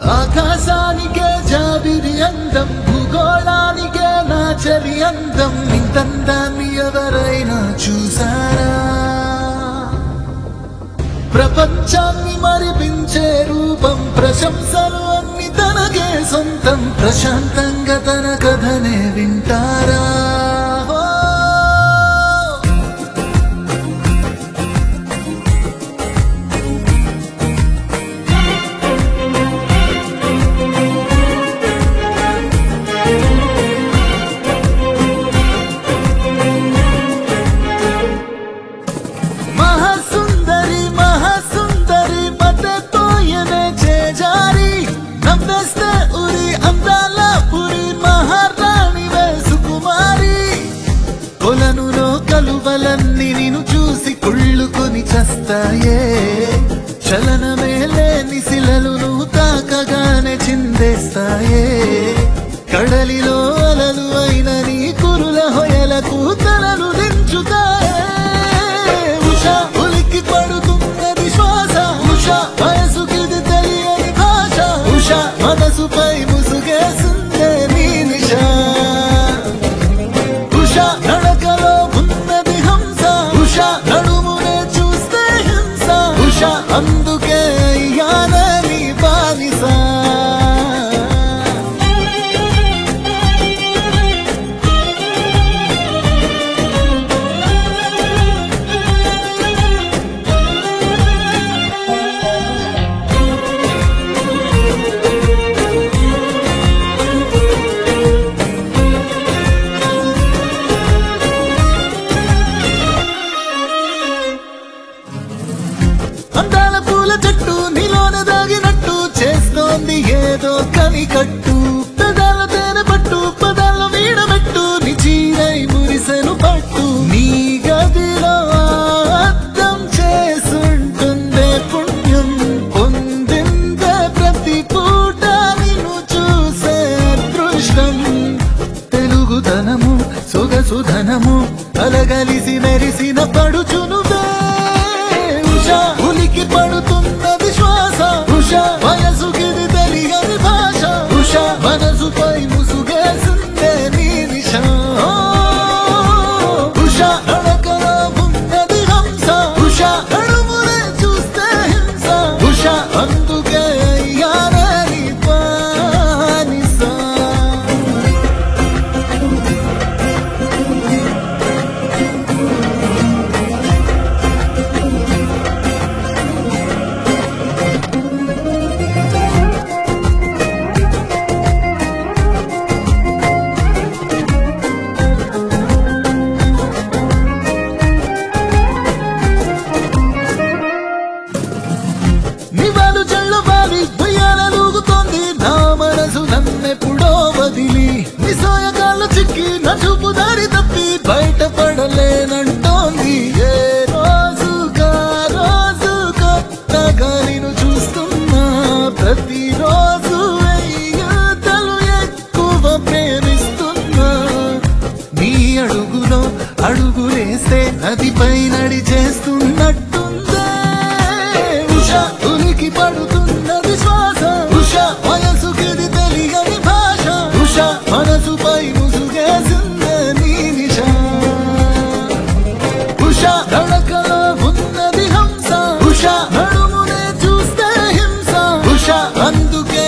ఆకాశానికే జాబిరి అందం భూగోళానికే నా చలి అందం ఇంతందాన్ని ఎవరైనా చూసారా ప్రపంచాన్ని మరిపించే రూపం ప్రశంసలు అన్ని తనకే సొంతం ప్రశాంతంగా తన కథనే వింటారా ఓ! మహాసుందరి మహాసుందరి పట్టతోయనే చేజారి నవ్వేస్తే ఉరి అందాల పురి మహారాణి సుకుమారి కొలనులో కలువలన్నీ నిన్ను చూసి కుళ్ళుకొని చస్తాయే చలనమే లేని శిలలు నువ్వు తాకగానే చిందేస్తాయే కడలిలో అలలు అయిన నీ కురుల హొయలకు తలలు దించుతాయే ఉష ఉలిక్కి పడుతున్నది శ్వాస ఉష వయసుకిది తెలియని భాష ఉష మనసుపై ముసుగేసిందే నీ నిషా ఉష నడకలో ఉన్నది హంస ఉష నడుమునే చూస్తే హింస ఉష అందుకే అయ్యానని బానిసా అందాల పూల చెట్టు నీలోన దాగినట్టు చేస్తోంది ఏదో కనికట్టు పెదాల తేనె పట్టు పదాల వీడబెట్టు నీ చీరై మురిసెను పట్టు నీ గదిలో అర్థం చేసుంటుందే పుణ్యం పొందిందే ప్రతి పూట నిన్ను చూసే అదృష్టం తెలుగుతనము సొగసుధనము కలగలిసి మెరిసిన పడుచునువే ఉష ఉలికి పడుతున్నది శ్వాస ఉష వయసుకిది తెలియని భాష ఉష మనసుపై ముసుగేసిందే నీ నిష ఉష నడకలో ఉన్నది హంస ఉష నడుమునే చూస్తే హింస ఉష అందుకే అయ్యారని పానిసా నివాలు చల్లవాలి ఉయ్యాలూగుతోంది నా మనసు నన్నెప్పుడో వదిలి నిసోయగాళ్ళు చిక్కి నా చూపు దారి తప్పి బయటపడలేనంటోంది ఏ రోజుగా రోజు కొత్తగా నిన్ను చూస్తున్నా ప్రతిరోజు వెయ్యతలు ఎక్కువ ప్రేమిస్తున్నా నీ అడుగులో అడుగులేస్తే నదిపై నడిచేస్తున్నట్టుందే ఉష ఉనికి పడుతున్నది శ్వాస ఉష వయసుకిది తెలియని భాష ఉష మనసుపై ముసుగేసిందే నీ నిషా ఉష నడకలో ఉన్నది హంస ఉష నడుమునే చూస్తే హింస ఉష అందుకే